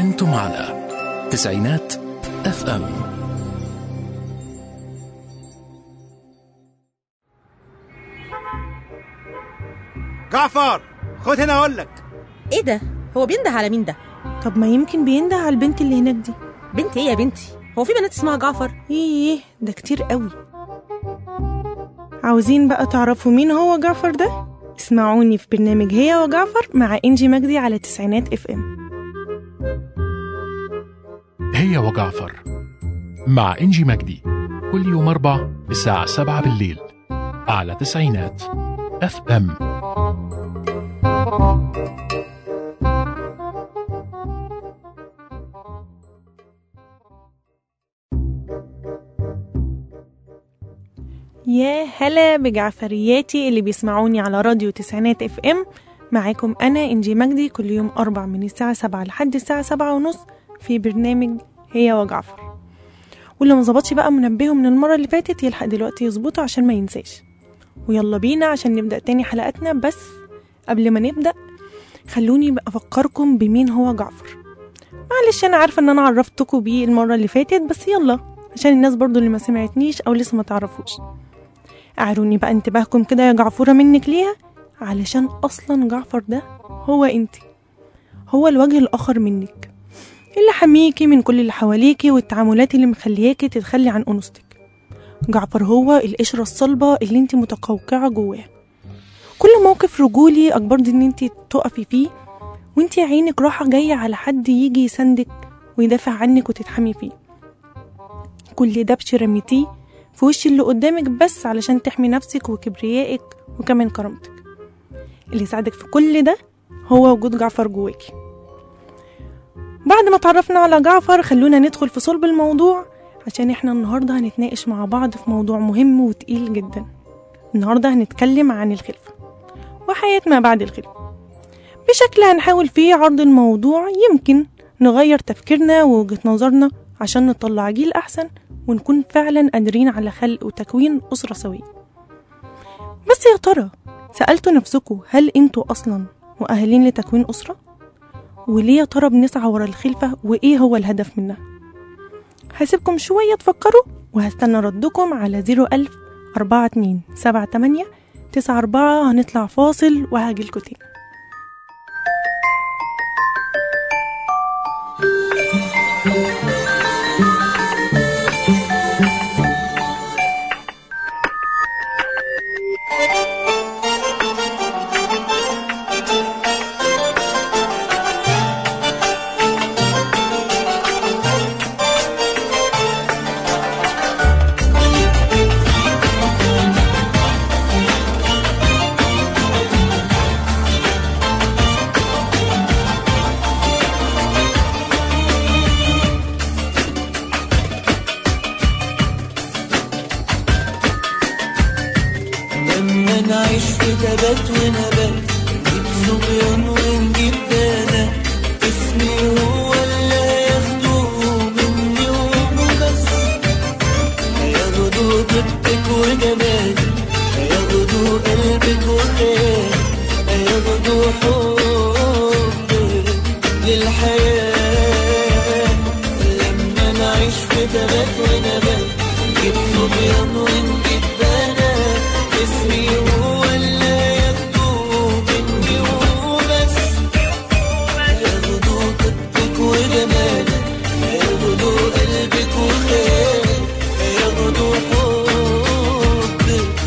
أنتم على تسعينات اف ام جعفر خد هنا اقول لك ايه ده هو بينده على مين ده طب ما يمكن بينده على البنت اللي هناك دي بنت ايه يا بنتي هو في بنات اسمها جعفر ايه ده كتير قوي عاوزين بقى تعرفوا مين هو جعفر ده اسمعوني في برنامج هي وجعفر مع انجي مجدي على تسعينات اف ام هي وجعفر مع إنجي مجدي كل يوم أربع الساعة سبعة بالليل على تسعينات اف ام يا هلا بجعفرياتي اللي بيسمعوني على راديو تسعينات اف ام معاكم انا انجي مجدي كل يوم اربع من الساعة سبعة لحد الساعة سبعة ونص في برنامج هي وجعفر واللي مظبطش بقى منبهه من المرة اللي فاتت يلحق دلوقتي يظبطه عشان ما ينساش ويلا بينا عشان نبدأ تاني حلقاتنا بس قبل ما نبدأ خلوني بقى أفكركم بمين هو جعفر معلش أنا عارفة إن أنا عرفتكم بيه المرة اللي فاتت بس يلا عشان الناس برضو اللي ما سمعتنيش أو لسه ما تعرفوش أعروني بقى انتباهكم كده يا جعفورة منك ليها علشان أصلا جعفر ده هو انت هو الوجه الآخر منك اللي حميكي من كل اللي حواليكي والتعاملات اللي مخلياكي تتخلي عن أنوثتك جعفر هو القشرة الصلبة اللي انت متقوقعة جواه كل موقف رجولي أجبرت ان انت تقفي فيه وانت يا عينك راحة جاية على حد يجي يسندك ويدافع عنك وتتحمي فيه كل دبش رميتيه في وش اللي قدامك بس علشان تحمي نفسك وكبريائك وكمان كرامتك اللي يساعدك في كل ده هو وجود جعفر جواكي بعد ما اتعرفنا على جعفر خلونا ندخل في صلب الموضوع عشان احنا النهاردة هنتناقش مع بعض في موضوع مهم وتقيل جدا النهاردة هنتكلم عن الخلفة وحياة ما بعد الخلفة بشكل هنحاول فيه عرض الموضوع يمكن نغير تفكيرنا ووجهة نظرنا عشان نطلع جيل أحسن ونكون فعلا قادرين على خلق وتكوين أسرة سوية بس يا ترى سألتوا نفسكم هل انتوا أصلا مؤهلين لتكوين أسرة؟ وليه يا ترى بنسعى ورا الخلفة وإيه هو الهدف منها؟ هسيبكم شوية تفكروا وهستنى ردكم على زيرو ألف أربعة اتنين سبعة تمانية تسعة أربعة هنطلع فاصل وهاجيلكوا تاني لما نعيش في تبات ونبات نجيب صبيان ونجيب بنات اسمي هو اللي هياخدوه مني وبس هياخدوا طيبتك وجمالك هياخدوا قلبك وخيالك هياخدوا حبك للحياة لما نعيش في تبات ونبات نجيب صبيان ونجيب بنات اسمي هو اللي هياخدوه مني وبس هياخدوا طيبتك وجمالك هياخدوا قلبك وخيالك هياخدوا حبك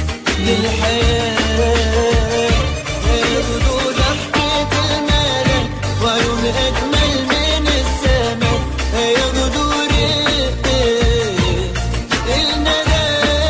للحياة هياخدوا ضحكة الملك وعيون أجمل من السماء هياخدوا رقة الندى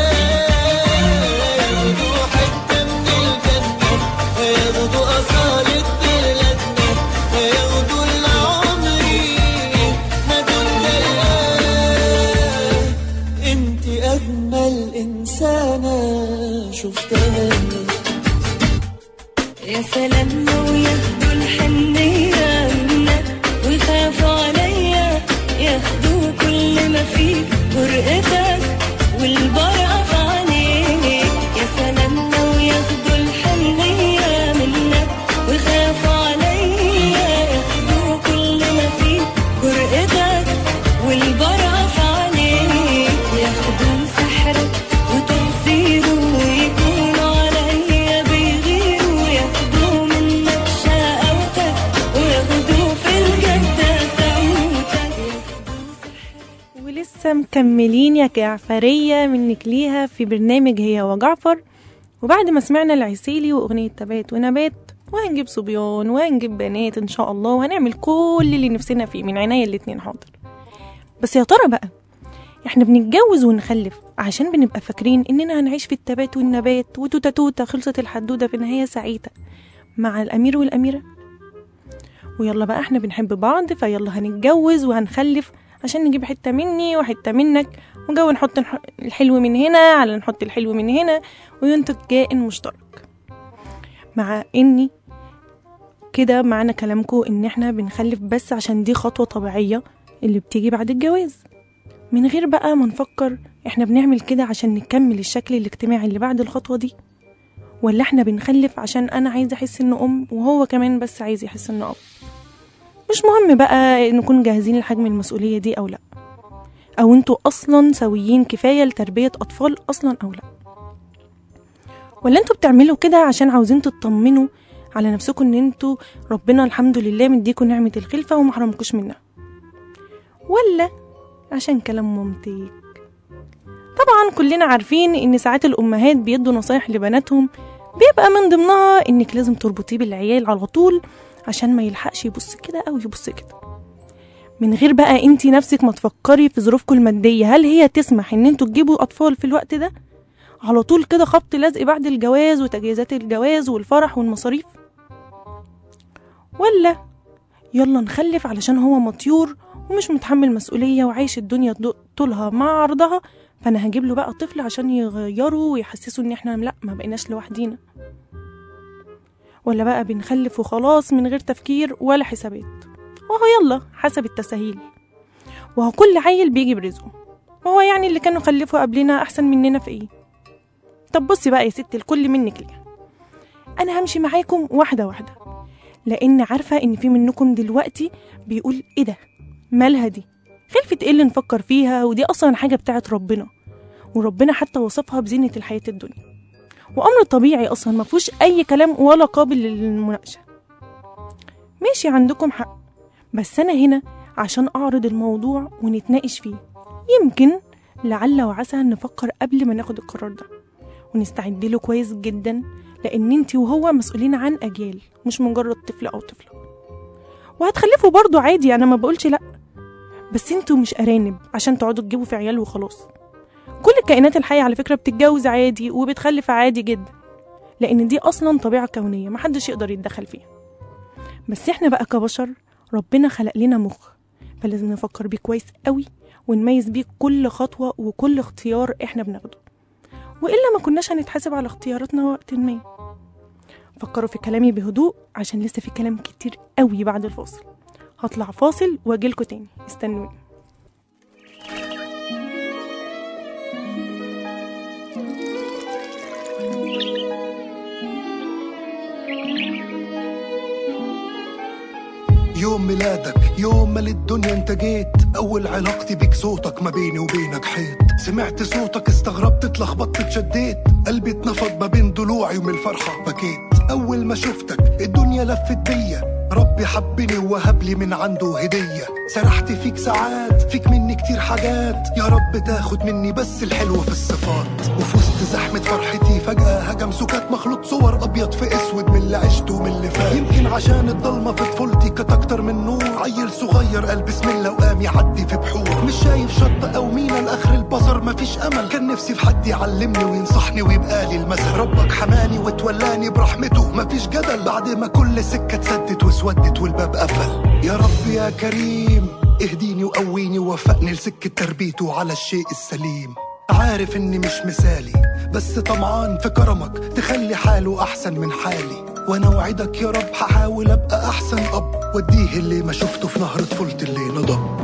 ولسه مكملين يا جعفرية منك ليها في برنامج هي وجعفر وبعد ما سمعنا العسيلي وأغنية تبات ونبات وهنجيب صبيان وهنجيب بنات إن شاء الله وهنعمل كل اللي نفسنا فيه من عينيا الاتنين حاضر بس يا ترى بقى احنا بنتجوز ونخلف عشان بنبقى فاكرين اننا هنعيش في التبات والنبات وتوتا توتا خلصت الحدودة في نهاية سعيدة مع الأمير والأميرة ويلا بقى احنا بنحب بعض فيلا هنتجوز وهنخلف عشان نجيب حتة مني وحتة منك وجو نحط الح- الحلو من هنا على نحط الحلو من هنا وينتج كائن مشترك مع اني كده معنى كلامكم ان احنا بنخلف بس عشان دي خطوة طبيعية اللي بتيجي بعد الجواز من غير بقى ما نفكر احنا بنعمل كده عشان نكمل الشكل الاجتماعي اللي بعد الخطوة دي ولا احنا بنخلف عشان انا عايزة احس انه ام وهو كمان بس عايز يحس انه اب مش مهم بقى نكون جاهزين لحجم المسؤولية دي او لا او انتوا اصلا سويين كفاية لتربية اطفال اصلا او لا ولا انتوا بتعملوا كده عشان عاوزين تطمنوا على نفسكم ان انتوا ربنا الحمد لله مديكوا نعمة الخلفة وما حرمكوش منها ولا عشان كلام مامتك طبعا كلنا عارفين ان ساعات الامهات بيدوا نصايح لبناتهم بيبقى من ضمنها انك لازم تربطيه بالعيال على طول عشان ما يلحقش يبص كده او يبص كده من غير بقى انتي نفسك ما تفكري في ظروفكم المادية هل هي تسمح ان انتوا تجيبوا اطفال في الوقت ده على طول كده خبط لزق بعد الجواز وتجهيزات الجواز والفرح والمصاريف ولا يلا نخلف علشان هو مطيور ومش متحمل مسؤولية وعايش الدنيا دو- طولها مع عرضها فانا هجيب له بقى طفل عشان يغيروا ويحسسوا ان احنا لا ما بقيناش لوحدينا ولا بقى بنخلف وخلاص من غير تفكير ولا حسابات وهو يلا حسب التساهيل وهو كل عيل بيجي برزقه وهو يعني اللي كانوا خلفوا قبلنا احسن مننا في ايه طب بصي بقى يا ست الكل منك ليه انا همشي معاكم واحده واحده لان عارفه ان في منكم دلوقتي بيقول ايه ده مالها دي خلفت ايه اللي نفكر فيها ودي اصلا حاجه بتاعت ربنا وربنا حتى وصفها بزينه الحياه الدنيا وامر طبيعي اصلا ما فيهوش اي كلام ولا قابل للمناقشه ماشي عندكم حق بس انا هنا عشان اعرض الموضوع ونتناقش فيه يمكن لعل وعسى نفكر قبل ما ناخد القرار ده ونستعد له كويس جدا لان انت وهو مسؤولين عن اجيال مش مجرد طفل او طفله وهتخلفوا برضو عادي انا ما بقولش لا بس انتوا مش ارانب عشان تقعدوا تجيبوا في عيال وخلاص كل الكائنات الحية على فكرة بتتجوز عادي وبتخلف عادي جدا لأن دي أصلا طبيعة كونية محدش يقدر يتدخل فيها بس احنا بقى كبشر ربنا خلق لنا مخ فلازم نفكر بيه كويس قوي ونميز بيه كل خطوة وكل اختيار احنا بناخده وإلا ما كناش هنتحاسب على اختياراتنا وقت ما فكروا في كلامي بهدوء عشان لسه في كلام كتير قوي بعد الفاصل هطلع فاصل واجيلكوا تاني استنوني يوم ميلادك يوم ما للدنيا انت جيت اول علاقتي بيك صوتك ما بيني وبينك حيط سمعت صوتك استغربت اتلخبطت اتشديت قلبي اتنفض ما بين ضلوعي ومن الفرحة بكيت اول ما شفتك الدنيا لفت بيا ربي حبني ووهب لي من عنده هدية سرحت فيك ساعات فيك مني كتير حاجات يا رب تاخد مني بس الحلو في الصفات وفي وسط زحمة فرحتي فجأة هجم سكات مخلوط صور أبيض في أسود من اللي عشته ومن اللي فات يمكن عشان الضلمة في طفولتي كانت أكتر من نور عيل صغير قال بسم الله وقام يعدي في بحور مش شايف شط أو مينا لآخر البصر مفيش أمل كان نفسي في حد يعلمني وينصحني ويبقى لي المثل ربك حماني وتولاني برحمته مفيش جدل بعد ما كل سكة اتسدت واسودت والباب قفل يا رب يا كريم اهديني وقويني ووفقني لسكة تربيته على الشيء السليم عارف اني مش مثالي بس طمعان في كرمك تخلي حاله احسن من حالي وانا وعدك يا رب هحاول ابقى احسن اب واديه اللي ما شفته في نهر طفولتي اللي نضب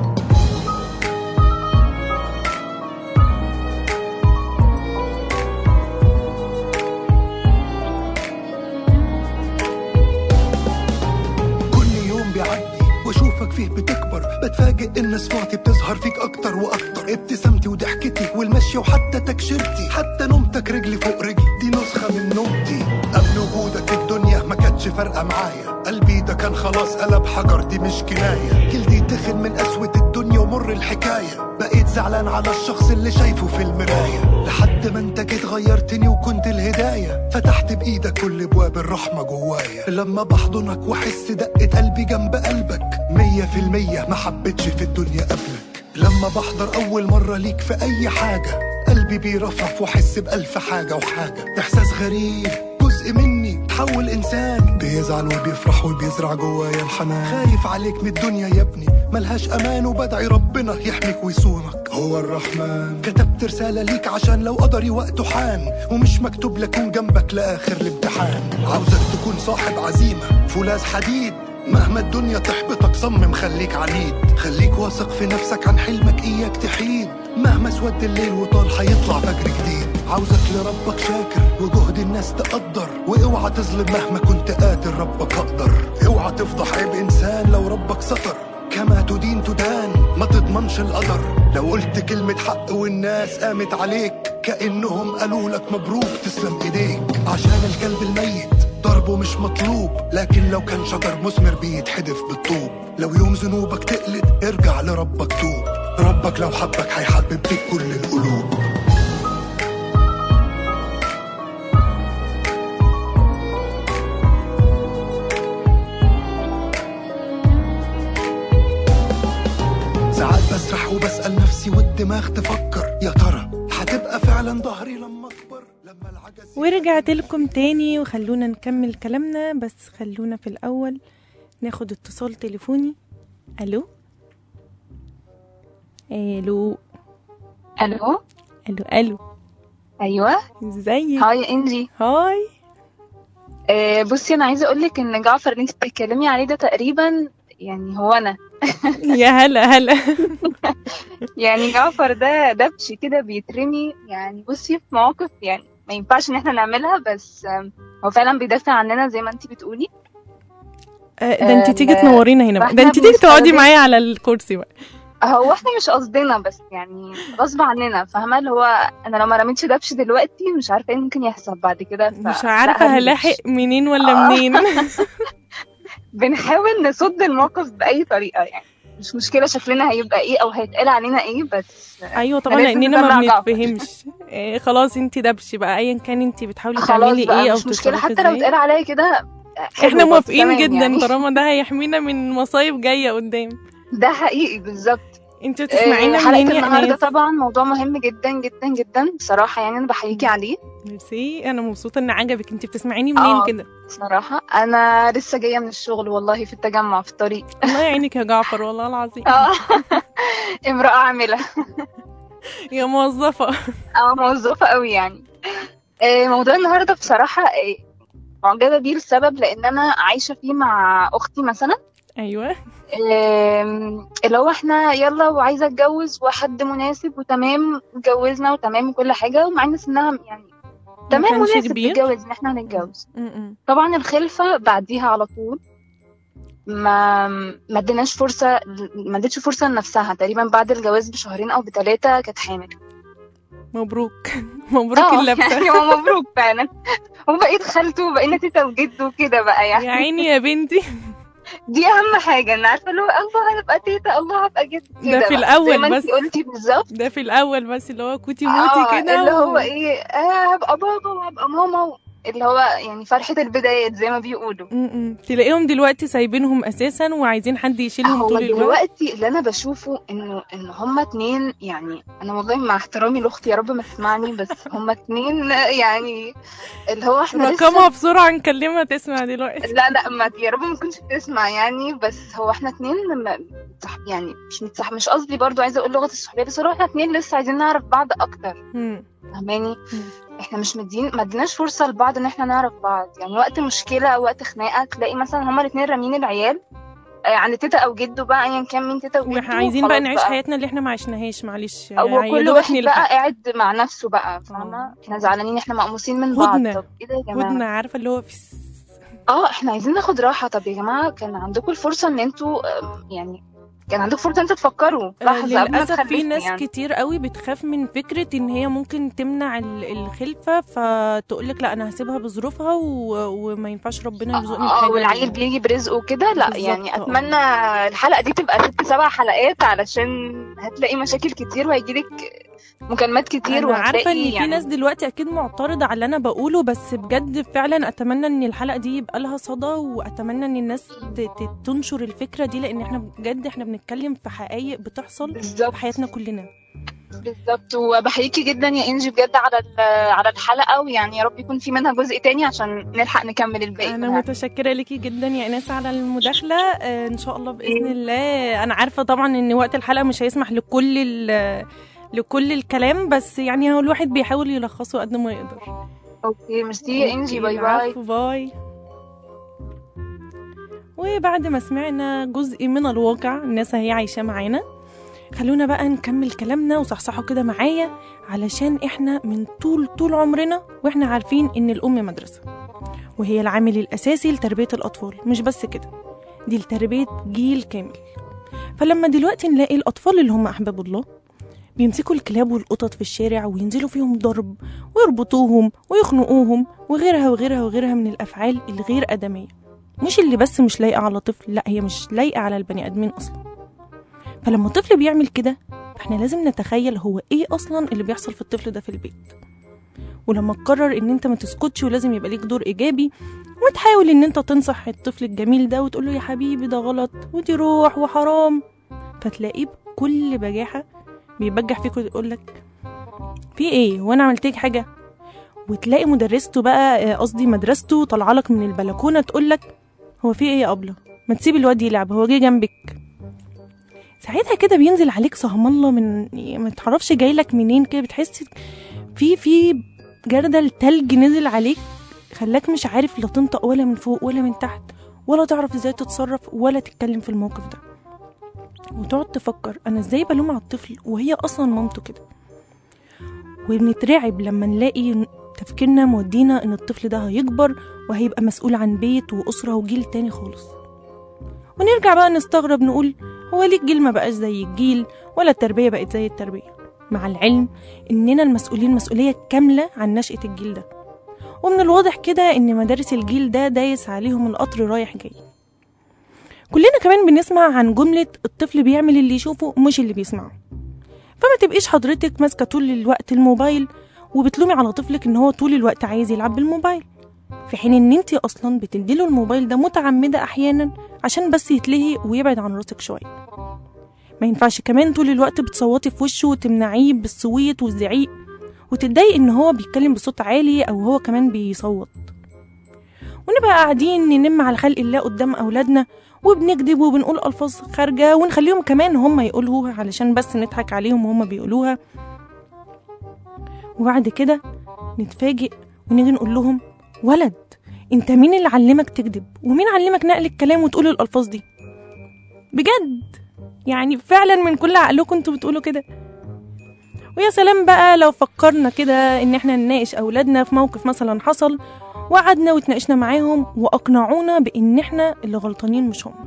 كل يوم بيعدي واشوفك فيه بتكبر بتفاجئ ان صفاتي بتظهر فيك اكتر واكتر ابتسامتي وضحكتي والمشي وحتى تكشيرتي حتى نومتك رجلي فوق رجلي دي نسخة من نومتي قبل وجودك الدنيا ما كانتش عادش فارقة معايا قلبي ده كان خلاص قلب حجر دي مش كناية جلدي تخن من قسوة الدنيا ومر الحكاية بقيت زعلان على الشخص اللي شايفه في المراية لحد ما انت جيت غيرتني وكنت الهداية فتحت بإيدك كل ابواب الرحمة جوايا لما بحضنك واحس دقة قلبي جنب قلبك مية في المية ما حبيتش في الدنيا قبلك لما بحضر أول مرة ليك في أي حاجة قلبي بيرفرف واحس بألف حاجة وحاجة إحساس غريب جزء مني تحول إنسان بيزعل وبيفرح وبيزرع جوايا الحنان خايف عليك من الدنيا يا ابني ملهاش أمان وبدعي ربنا يحميك ويصونك هو الرحمن كتبت رسالة ليك عشان لو قدري وقته حان ومش مكتوب لكون جنبك لآخر الامتحان عاوزك تكون صاحب عزيمة فولاذ حديد مهما الدنيا تحبطك صمم خليك عنيد خليك واثق في نفسك عن حلمك اياك تحيد مهما اسود الليل وطال هيطلع فجر جديد عاوزك لربك شاكر وجهد الناس تقدر واوعى تظلم مهما كنت قادر ربك اقدر اوعى تفضح عيب انسان لو ربك ستر كما تدين تدان ما تضمنش القدر لو قلت كلمة حق والناس قامت عليك كأنهم قالوا لك مبروك تسلم ايديك عشان الكلب الميت ضربه مش مطلوب لكن لو كان شجر مثمر بيتحدف بالطوب لو يوم ذنوبك تقلد ارجع لربك توب ربك لو حبك هيحبب فيك كل القلوب ساعات بسرح وبسأل نفسي والدماغ تفكر يا ترى هتبقى فعلا ظهري لما اكبر لما العجز ورجعت لكم تاني وخلونا نكمل كلامنا بس خلونا في الأول ناخد اتصال تليفوني ألو ألو الو ألو ألو ايوه ازيك هاي انجي هاي آه بصي انا عايزه اقول لك ان جعفر اللي انت بتتكلمي عليه ده تقريبا يعني هو انا يا هلا هلا يعني جعفر ده دبش كده بيترمي يعني بصي في مواقف يعني ما ينفعش ان احنا نعملها بس آم، هو فعلا بيدافع عننا زي ما انت بتقولي آه، ده انت آه، تيجي لا، تنورينا هنا بقى. ده فاحنا انت تيجي تقعدي بنستخدم- معايا على الكرسي بقى هو احنا مش قصدنا بس يعني غصب عننا فاهمه اللي هو انا لو ما رميتش دبش دلوقتي مش عارفه ايه ممكن يحصل بعد كده ف... مش لا، عارفة هرمش. هلاحق منين ولا آه. منين بنحاول نصد الموقف بأي طريقة يعني مش مشكلة شكلنا هيبقى ايه او هيتقال علينا ايه بس ايوه طبعا لازم لاننا ما ندلع جعفر. بنتفهمش إيه خلاص انت دبش بقى ايا كان انت بتحاولي خلاص تعملي بقى ايه او مش مشكلة تتصرفي حتى لو ازاي اتقال عليا كده حلو احنا برضه، موافقين تمام جدا يعني. طالما ده هيحمينا من مصايب جايه قدام ده حقيقي بالظبط انت آه، بتسمعينا حلقة منين يا النهاردة اناس طبعا موضوع مهم جدا جدا جدا بصراحة يعني انا بحييكي عليه ميرسي انا مبسوطه ان عجبك انت بتسمعيني منين آه. كده بصراحة انا لسه جاية من الشغل والله في التجمع في الطريق الله يعينك يا جعفر والله العظيم اه امرأة عاملة يا موظفه اه موظفة قوي يعني آه، موضوع النهاردة بصراحة آه، معجبة بيه لسبب لأن أنا عايشة فيه مع أختي مثلا ايوه آم، اللي هو احنا يلا وعايزة اتجوز وحد مناسب وتمام اتجوزنا وتمام وكل حاجة ومع ان سنها يعني تمام كانش مناسب كبير؟ نتجوز ان احنا هنتجوز م-م. طبعا الخلفة بعديها على طول ما ما اديناش فرصة ما اديتش فرصة لنفسها تقريبا بعد الجواز بشهرين او بثلاثة كانت حامل مبروك مبروك اه اللبسه يعني هو مبروك فعلا وبقيت خالته وبقينا تيتا وجد وكده بقى يعني يا عيني يا بنتي دي اهم حاجة ان عارفة اللي هو الله هبقى تيتا الله هبقى جد ده كده في بقى. الأول زي ما بس. انتي قلتي بالظبط ده في الاول بس اللي هو كوتي اه موتي كده اللي و- هو ايه آه هبقى بابا وهبقى ماما و... اللي هو يعني فرحة البدايات زي ما بيقولوا م-م. تلاقيهم دلوقتي سايبينهم اساسا وعايزين حد يشيلهم هو طول الوقت دلوقتي اللي انا بشوفه انه ان هما اتنين يعني انا والله مع احترامي لاختي يا رب ما تسمعني بس هما اتنين يعني اللي هو احنا رقمها لسه بسرعه نكلمها تسمع دلوقتي لا لا ما يا رب ما تكونش بتسمع يعني بس هو احنا اتنين لما متصح- يعني مش متصح مش قصدي برضو عايزه اقول لغه الصحوبيه بس هو احنا اتنين لسه عايزين نعرف بعض اكتر م. فاهماني احنا مش مدين ما اديناش فرصه لبعض ان احنا نعرف بعض يعني وقت مشكله او وقت خناقه تلاقي مثلا هما الاثنين رامين العيال آه، عند تيتا او جده بقى ايا كان مين تيتا وجده واحنا عايزين بقى خلاص نعيش حياتنا اللي احنا ما عشناهاش معلش يعني او يا كل دوبك واحد نلحق. بقى قاعد مع نفسه بقى فاهمه احنا زعلانين احنا مقموسين من بعض هدنة. طب ايه ده يا جماعه هدنة عارفه اللي هو في اه احنا عايزين ناخد راحه طب يا جماعه كان عندكم الفرصه ان انتوا آم، يعني كان عندك فرصه انت تفكروا آه، لحظه قبل ما للأسف في تخلفوا ناس يعني. كتير قوي بتخاف من فكرة إن هي ممكن تمنع ال- الخلفة فتقولك لا أنا هسيبها بظروفها و... وما ينفعش ربنا يرزقني اه بحاجة والعيل بيجي برزقه كده لا بالظبط، يعني اه. اتمنى الحلقه دي تبقى ست سبع حلقات علشان هتلاقي مشاكل كتير وهيجيلك مكالمات كتير أنا وهتلاقي عارفة إن في يعني ناس دلوقتي أكيد معترضة على اللي أنا بقوله بس بجد فعلا أتمنى إن الحلقة دي يبقى لها صدى وأتمنى إن الناس ت... ت... تنشر الفكرة دي لأن إحنا بجد إحنا بنتكلم في حقائق بتحصل بالظبط في حياتنا كلنا بالظبط وبحييكي جدا يا انجي بجد على ال- على الحلقه ويعني يا رب يكون في منها جزء تاني عشان نلحق نكمل الباقي انا منها. متشكره ليكي جدا يا ايناس على المداخله آه، ان شاء الله باذن الله انا عارفه طبعا ان وقت الحلقه مش هيسمح لكل ال- لكل الكلام بس يعني هو الواحد بيحاول يلخصه قد ما يقدر اوكي ميرسي يا انجي باي باي العفو، باي وبعد ما سمعنا جزء من الواقع الناس هي عايشة معانا خلونا بقى نكمل كلامنا وصحصحوا كده معايا علشان احنا من طول طول عمرنا واحنا عارفين ان الام مدرسة وهي العامل الاساسي لتربية الاطفال مش بس كده دي لتربية جيل كامل فلما دلوقتي نلاقي الاطفال اللي هم احباب الله بيمسكوا الكلاب والقطط في الشارع وينزلوا فيهم ضرب ويربطوهم ويخنقوهم وغيرها وغيرها وغيرها من الافعال الغير ادميه مش اللي بس مش لايقه على طفل لا هي مش لايقه على البني ادمين اصلا فلما الطفل بيعمل كده فاحنا لازم نتخيل هو ايه اصلا اللي بيحصل في الطفل ده في البيت ولما تقرر ان انت ما تسكتش ولازم يبقى ليك دور ايجابي وتحاول ان انت تنصح الطفل الجميل ده وتقول له يا حبيبي ده غلط ودي روح وحرام فتلاقيه بكل بجاحه بيبجح فيك ويقول لك في ايه وانا عملت لك حاجه وتلاقي مدرسته بقى آه، قصدي مدرسته طالعه لك من البلكونه تقول لك هو في ايه يا ابله ما تسيب الواد يلعب هو جه جنبك ساعتها كده بينزل عليك سهم الله من ما تعرفش جاي لك منين كده بتحس في في جردل تلج نزل عليك خلاك مش عارف لا تنطق ولا من فوق ولا من تحت ولا تعرف ازاي تتصرف ولا تتكلم في الموقف ده وتقعد تفكر انا ازاي بلوم على الطفل وهي اصلا مامته كده ونترعب لما نلاقي تفكيرنا مودينا ان الطفل ده هيكبر وهيبقى مسؤول عن بيت واسره وجيل تاني خالص ونرجع بقى نستغرب نقول هو ليه الجيل ما بقاش زي الجيل ولا التربيه بقت زي التربيه مع العلم اننا المسؤولين مسؤوليه كامله عن نشاه الجيل ده ومن الواضح كده ان مدارس الجيل ده دايس عليهم القطر رايح جاي كلنا كمان بنسمع عن جملة الطفل بيعمل اللي يشوفه مش اللي بيسمعه فما تبقيش حضرتك ماسكة طول الوقت الموبايل وبتلومي على طفلك ان هو طول الوقت عايز يلعب بالموبايل في حين ان انت اصلا بتديله الموبايل ده متعمدة احيانا عشان بس يتلهي ويبعد عن راسك شوية ما ينفعش كمان طول الوقت بتصوتي في وشه وتمنعيه بالصويت والزعيق وتتضايق ان هو بيتكلم بصوت عالي او هو كمان بيصوت ونبقى قاعدين ننم على خلق الله قدام اولادنا وبنكذب وبنقول الفاظ خارجه ونخليهم كمان هم يقولوها علشان بس نضحك عليهم وهم بيقولوها وبعد كده نتفاجئ ونيجي نقول لهم ولد انت مين اللي علمك تكذب ومين علمك نقل الكلام وتقول الالفاظ دي بجد يعني فعلا من كل عقلكم انتوا بتقولوا كده ويا سلام بقى لو فكرنا كده ان احنا نناقش اولادنا في موقف مثلا حصل وقعدنا واتناقشنا معاهم واقنعونا بان احنا اللي غلطانين مش هم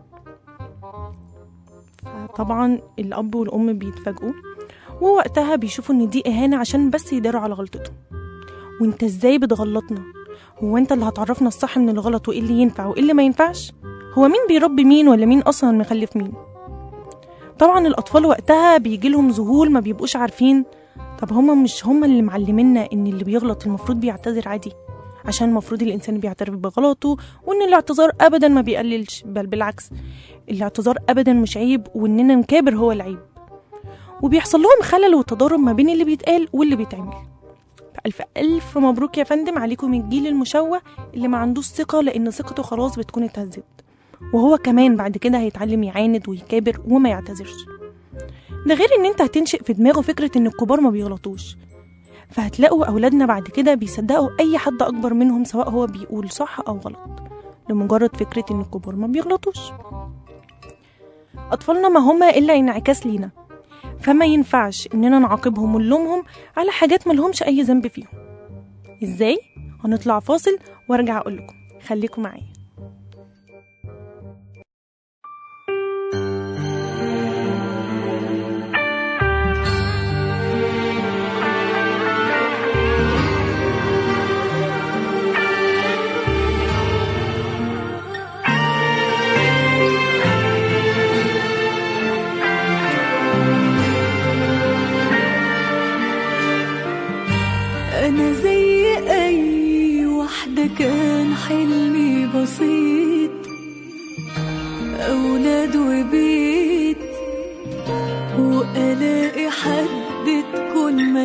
طبعا الاب والام بيتفاجئوا ووقتها بيشوفوا ان دي اهانه عشان بس يداروا على غلطتهم وانت ازاي بتغلطنا هو انت اللي هتعرفنا الصح من الغلط وايه اللي ينفع وايه اللي ما ينفعش هو مين بيربي مين ولا مين اصلا مخلف مين طبعا الاطفال وقتها بيجيلهم ذهول ما بيبقوش عارفين طب هما مش هما اللي معلمينا ان اللي بيغلط المفروض بيعتذر عادي عشان المفروض الانسان بيعترف بغلطه وان الاعتذار ابدا ما بيقللش بل بالعكس الاعتذار ابدا مش عيب واننا نكابر هو العيب وبيحصل لهم خلل وتضارب ما بين اللي بيتقال واللي بيتعمل ألف ألف مبروك يا فندم عليكم الجيل المشوه اللي ما عندوش ثقة لأن ثقته خلاص بتكون اتهزت وهو كمان بعد كده هيتعلم يعاند ويكابر وما يعتذرش ده غير ان انت هتنشئ في دماغه فكرة ان الكبار ما بيغلطوش فهتلاقوا أولادنا بعد كده بيصدقوا أي حد أكبر منهم سواء هو بيقول صح أو غلط لمجرد فكرة إن الكبار ما بيغلطوش أطفالنا ما هما إلا انعكاس لينا فما ينفعش إننا نعاقبهم ونلومهم على حاجات ملهمش أي ذنب فيهم إزاي؟ هنطلع فاصل وارجع أقول لكم خليكم معايا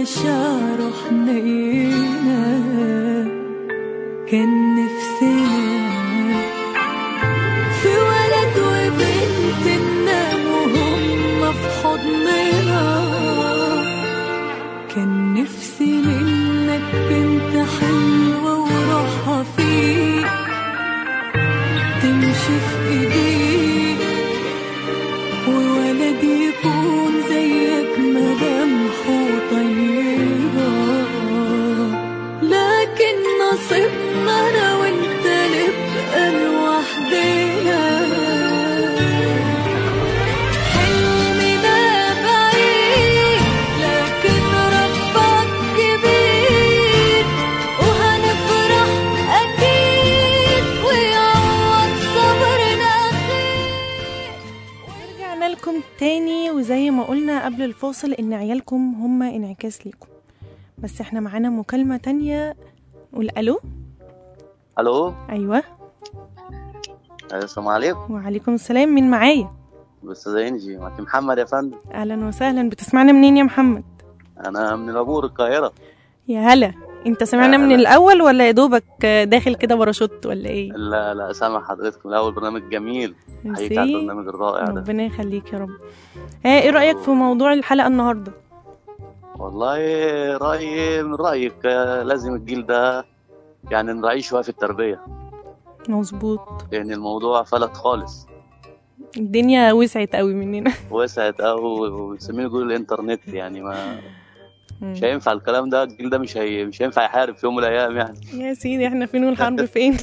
مشاعره حنينة كان نفسنا في ولد وبنت ننام وهم في حضننا كان نفسي منك بنت حلوة وروحها فيك تمشي في ايديك وولد يكون زيك ملامحه طيبة لكن نصيبنا انا وانت نبقى لوحدنا حلمنا بعيد لكن ربك كبير وهنفرح أكيد ويعوض صبرنا خير رجعنا لكم تاني وزي ما قلنا قبل الفاصل ان عيالكم هم انعكاس ليكم بس احنا معانا مكالمة تانية قول الو الو ايوه السلام عليكم وعليكم السلام مين معايا استاذ انجي معك محمد يا فندم اهلا وسهلا بتسمعنا منين يا محمد انا من العبور القاهره يا هلا انت سمعنا من أهلا. الاول ولا يا دوبك داخل كده باراشوت ولا ايه لا لا سامع حضرتكم الاول برنامج جميل حقيقي على ميرسي. البرنامج الرائع ده ربنا يخليك يا رب ها ايه رايك في موضوع الحلقه النهارده والله رايي من رايك آه، لازم الجيل ده يعني نراعيه شويه في التربيه مظبوط لان الموضوع فلت خالص الدنيا وسعت قوي مننا وسعت قوي وبنسميه جول الانترنت يعني ما مم. مش هينفع الكلام ده الجيل ده مش هي مش هينفع يحارب في يوم من الايام يعني يا سيدي احنا فين والحرب فين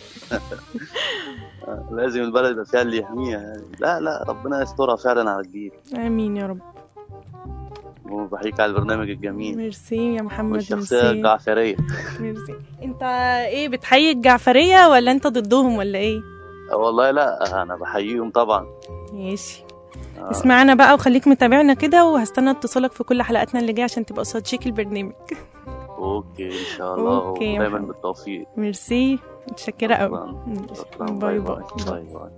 لازم البلد يبقى فيها اللي يحميها يعني. لا لا ربنا يسترها فعلا على الجيل امين يا رب وبحييك على البرنامج الجميل ميرسي يا محمد والشخصيه ميرسي الجعفريه ميرسي انت ايه بتحيي الجعفريه ولا انت ضدهم ولا ايه والله لا انا بحييهم طبعا ماشي آه. اسمعنا بقى وخليك متابعنا كده وهستنى اتصالك في كل حلقاتنا اللي جايه عشان تبقى قصاد شيك البرنامج اوكي ان شاء الله أوكي يا ودايما محمد. بالتوفيق ميرسي متشكره قوي شكراً. شكراً. باي باي باي باي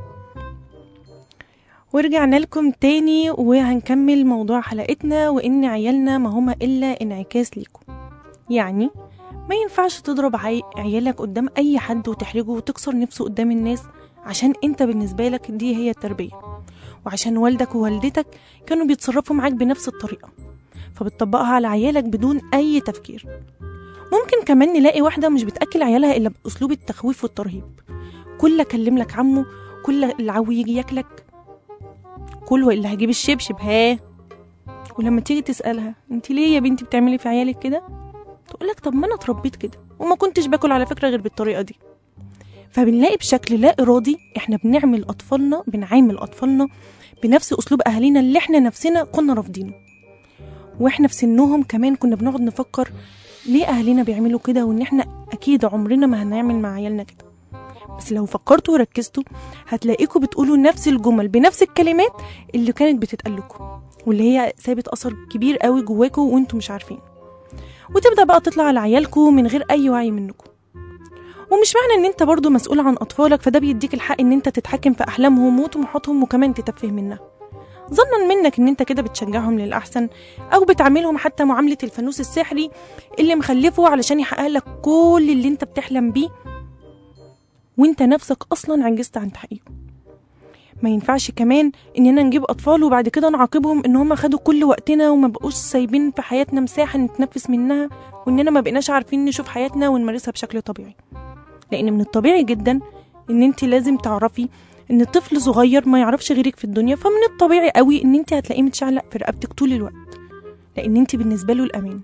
ورجعنا لكم تاني وهنكمل موضوع حلقتنا وإن عيالنا ما هما إلا انعكاس ليكم يعني ما ينفعش تضرب عي... عيالك قدام أي حد وتحرجه وتكسر نفسه قدام الناس عشان انت بالنسبة لك دي هي التربية وعشان والدك ووالدتك كانوا بيتصرفوا معاك بنفس الطريقة فبتطبقها على عيالك بدون أي تفكير ممكن كمان نلاقي واحدة مش بتأكل عيالها إلا بأسلوب التخويف والترهيب كل أكلم لك عمه كل العو يجي ياكلك كل اللي هجيب الشبشب ها ولما تيجي تسألها انت ليه يا بنتي بتعملي في عيالك كده تقولك طب ما انا اتربيت كده وما كنتش باكل على فكرة غير بالطريقة دي فبنلاقي بشكل لا إرادي احنا بنعمل أطفالنا بنعامل أطفالنا بنفس أسلوب أهالينا اللي احنا نفسنا كنا رافضينه واحنا في سنهم كمان كنا بنقعد نفكر ليه أهالينا بيعملوا كده وإن احنا أكيد عمرنا ما هنعمل مع عيالنا كده بس لو فكرتوا وركزتوا هتلاقيكوا بتقولوا نفس الجمل بنفس الكلمات اللي كانت بتتقال لكم واللي هي سابت اثر كبير قوي جواكوا وانتوا مش عارفين وتبدا بقى تطلع على عيالكوا من غير اي وعي منكم ومش معنى ان انت برضو مسؤول عن اطفالك فده بيديك الحق ان انت تتحكم في احلامهم وطموحاتهم وكمان تتفه منها ظنا منك ان انت كده بتشجعهم للاحسن او بتعاملهم حتى معامله الفانوس السحري اللي مخلفه علشان يحقق لك كل اللي انت بتحلم بيه وانت نفسك اصلا عجزت عن تحقيقه ما ينفعش كمان اننا نجيب اطفال وبعد كده نعاقبهم ان هم خدوا كل وقتنا وما بقوش سايبين في حياتنا مساحه نتنفس منها واننا ما بقيناش عارفين نشوف حياتنا ونمارسها بشكل طبيعي لان من الطبيعي جدا ان انت لازم تعرفي ان طفل صغير ما يعرفش غيرك في الدنيا فمن الطبيعي قوي ان انت هتلاقيه متشعلق في رقبتك طول الوقت لان انت بالنسبه له الامان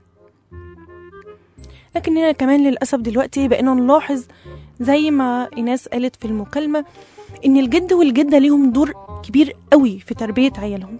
لكننا كمان للاسف دلوقتي بقينا نلاحظ زي ما ايناس قالت في المكالمه ان الجد والجده ليهم دور كبير قوي في تربيه عيالهم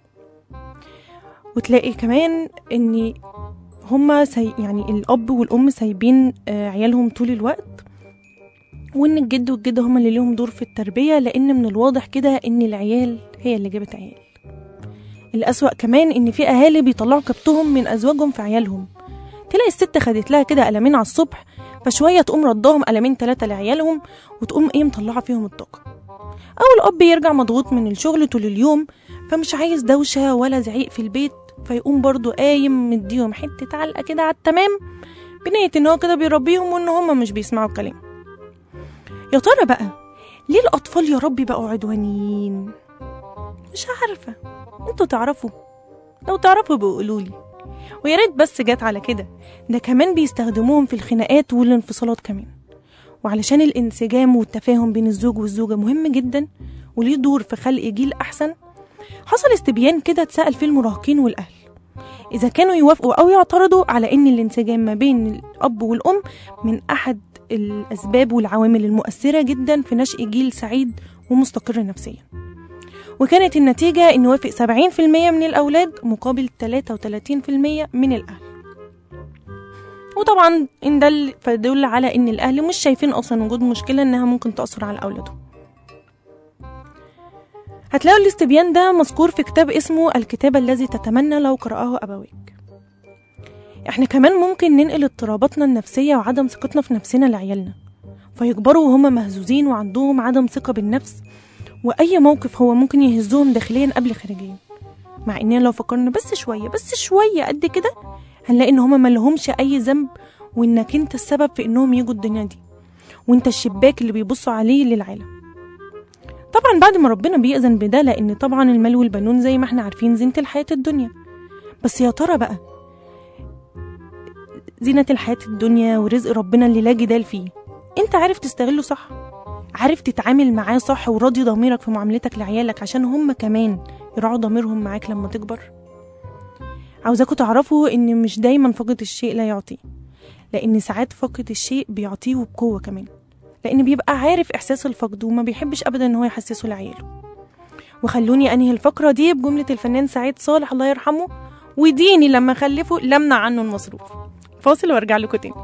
وتلاقي كمان ان هما سي يعني الاب والام سايبين آه، عيالهم طول الوقت وان الجد والجده هما اللي ليهم دور في التربيه لان من الواضح كده ان العيال هي اللي جابت عيال الأسوأ كمان إن في أهالي بيطلعوا كبتهم من أزواجهم في عيالهم تلاقي الست خدت لها كده قلمين على الصبح فشوية تقوم ردهم قلمين تلاتة لعيالهم وتقوم إيه مطلعة فيهم الطاقة أو الأب يرجع مضغوط من الشغل طول اليوم فمش عايز دوشة ولا زعيق في البيت فيقوم برضو قايم مديهم حتة علقة كده على التمام بنية ان هو كده بيربيهم وان هما مش بيسمعوا الكلام يا ترى بقى ليه الأطفال يا ربي بقوا عدوانيين مش عارفة انتوا تعرفوا لو تعرفوا بيقولولي ويا ريت بس جت على كده ده كمان بيستخدموهم في الخناقات والانفصالات كمان وعلشان الانسجام والتفاهم بين الزوج والزوجة مهم جدا وليه دور في خلق جيل أحسن حصل استبيان كده اتسأل فيه المراهقين والأهل إذا كانوا يوافقوا أو يعترضوا على إن الانسجام ما بين الأب والأم من أحد الأسباب والعوامل المؤثرة جدا في نشأ جيل سعيد ومستقر نفسيا وكانت النتيجة إن وافق 70% من الأولاد مقابل 33% من الأهل وطبعا إن ده فدل على إن الأهل مش شايفين أصلا وجود مشكلة إنها ممكن تأثر على أولادهم هتلاقوا الاستبيان ده مذكور في كتاب اسمه الكتاب الذي تتمنى لو قرأه أبويك احنا كمان ممكن ننقل اضطراباتنا النفسية وعدم ثقتنا في نفسنا لعيالنا فيكبروا وهم مهزوزين وعندهم عدم ثقة بالنفس وأي موقف هو ممكن يهزهم داخليا قبل خارجيا مع إننا لو فكرنا بس شوية بس شوية قد كده هنلاقي إن هما ملهمش أي ذنب وإنك أنت السبب في إنهم يجوا الدنيا دي وإنت الشباك اللي بيبصوا عليه للعالم طبعا بعد ما ربنا بيأذن بده لأن طبعا المال والبنون زي ما احنا عارفين زينة الحياة الدنيا بس يا ترى بقى زينة الحياة الدنيا ورزق ربنا اللي لا جدال فيه انت عارف تستغله صح عارف تتعامل معاه صح وراضي ضميرك في معاملتك لعيالك عشان هم كمان يراعوا ضميرهم معاك لما تكبر عاوزاكم تعرفوا ان مش دايما فقد الشيء لا يعطيه لان ساعات فقد الشيء بيعطيه بقوه كمان لان بيبقى عارف احساس الفقد وما بيحبش ابدا ان هو يحسسه لعياله وخلوني انهي الفقره دي بجمله الفنان سعيد صالح الله يرحمه وديني لما خلفه لمنع عنه المصروف فاصل وارجع لكم تاني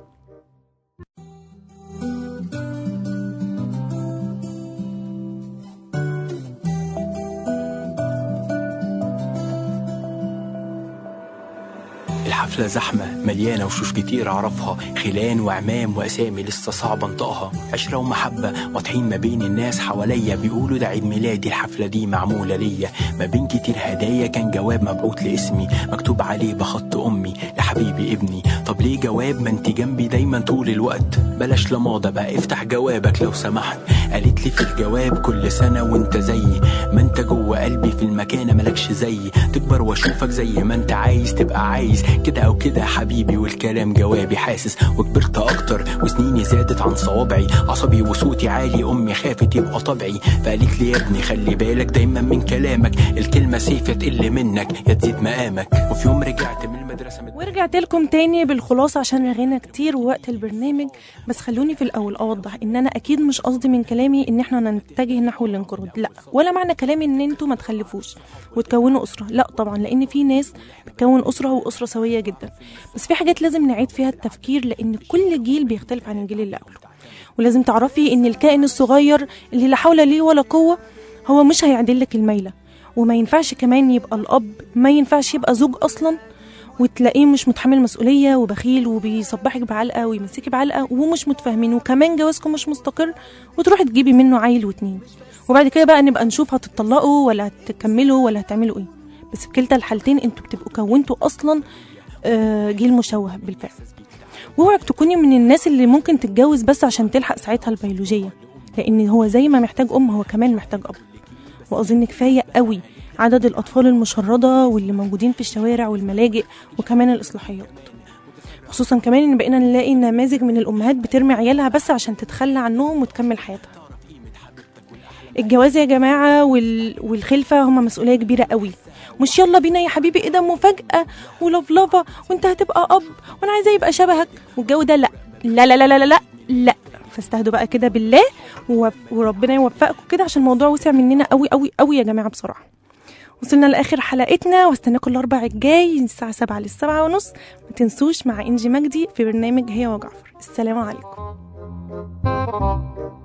الحفلة زحمة مليانة وشوش كتير أعرفها خلان وعمام وأسامي لسه صعب أنطقها عشرة ومحبة واضحين ما بين الناس حواليا بيقولوا ده عيد ميلادي الحفلة دي معمولة ليا ما بين كتير هدايا كان جواب مبعوت لاسمي مكتوب عليه بخط أمي لحبيبي ابني طب ليه جواب ما انت جنبي دايما طول الوقت بلاش لماضة بقى افتح جوابك لو سمحت قالت لي في الجواب كل سنة وانت زيي ما انت جوه قلبي في المكانة ملكش زيي تكبر واشوفك زي ما انت عايز تبقى عايز كده او كده حبيبي والكلام جوابي حاسس وكبرت اكتر وسنيني زادت عن صوابعي عصبي وصوتي عالي امي خافت يبقى طبعي فقالت لي يا ابني خلي بالك دايما من كلامك الكلمة سيفة تقل منك يا تزيد مقامك وفي يوم رجعت من المدرسة مت... ورجعت لكم تاني بالخلاصة عشان رغينا كتير ووقت البرنامج بس خلوني في الأول أوضح إن أنا أكيد مش قصدي من كلامي إن إحنا نتجه نحو الانقراض لا ولا معنى كلامي إن أنتوا ما تخلفوش وتكونوا أسرة لا طبعا لأن في ناس بتكون أسرة وأسرة سوية جدا بس في حاجات لازم نعيد فيها التفكير لأن كل جيل بيختلف عن الجيل اللي قبله ولازم تعرفي إن الكائن الصغير اللي لا حول ليه ولا قوة هو مش هيعدل لك الميلة وما ينفعش كمان يبقى الأب ما ينفعش يبقى زوج أصلا وتلاقيه مش متحمل مسؤوليه وبخيل وبيصبحك بعلقه ويمسكي بعلقه ومش متفاهمين وكمان جوازكم مش مستقر وتروحي تجيبي منه عيل واتنين وبعد كده بقى نبقى نشوف هتطلقوا ولا هتكملوا ولا هتعملوا ايه بس في كلتا الحالتين انتوا بتبقوا كونتوا اصلا آه، جيل مشوه بالفعل واوعك تكوني من الناس اللي ممكن تتجوز بس عشان تلحق ساعتها البيولوجيه لان هو زي ما محتاج ام هو كمان محتاج اب واظن كفايه قوي عدد الأطفال المشردة واللي موجودين في الشوارع والملاجئ وكمان الإصلاحيات خصوصا كمان إن بقينا نلاقي نماذج من الأمهات بترمي عيالها بس عشان تتخلى عنهم وتكمل حياتها الجواز يا جماعة وال... والخلفة هما مسؤولية كبيرة قوي مش يلا بينا يا حبيبي ايه ده مفاجأة ولفلفة وانت هتبقى أب وانا عايزة يبقى شبهك والجو ده لا لا لا لا لا لا لا, لا. فاستهدوا بقى كده بالله ووف- وربنا يوفقكم كده عشان الموضوع وسع مننا قوي قوي قوي يا جماعة بصراحة وصلنا لاخر حلقتنا واستناكم الاربع الجاي الساعه 7 للسبعة ونص ما تنسوش مع انجي مجدي في برنامج هي وجعفر السلام عليكم